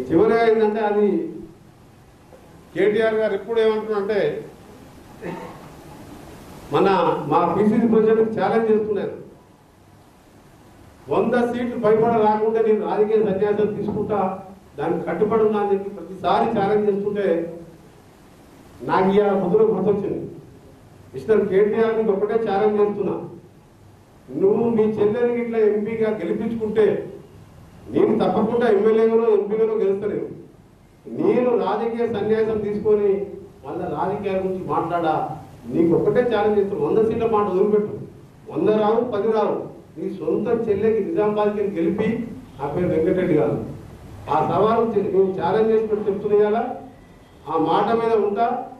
చివరిగా ఏంటంటే అది కేటీఆర్ గారు ఎప్పుడు ఏమంటున్నారంటే మన మా పిసిసి ప్రెసిడెంట్ ఛాలెంజ్ చేస్తున్నారు వంద సీట్లు పైబడ రాకుండా నేను రాజకీయ సన్యాసం తీసుకుంటా దానికి కట్టుబడి ఉన్నా అని చెప్పి ప్రతిసారి ఛాలెంజ్ చేస్తుంటే నాకు ఇవాళ పొద్దున గుర్తొచ్చింది మిస్టర్ కేటీఆర్ నీకు ఒకటే ఛాలెంజ్ చేస్తున్నా నువ్వు మీ చెల్లెని ఇట్లా ఎంపీగా గెలిపించుకుంటే నేను తప్పకుండా ఎమ్మెల్యేగానో ఎంపీగానో గెలుస్తలేను నేను రాజకీయ సన్యాసం తీసుకొని మళ్ళీ రాజకీయాల గురించి మాట్లాడా నీకు ఒక్కటే ఛాలెంజ్ చేస్తాను వంద సీట్ల మాట వదిలిపెట్టు వంద రావు పది రావు నీ సొంత చెల్లెకి నిజామాబాద్కి గెలిపి నా పేరు వెంకటరెడ్డి గారు ఆ సవాలు చె- నేను ఛాలెంజ్ చేసినట్టు చెప్తున్నాయాలా ఆ మాట మీద ఉంటా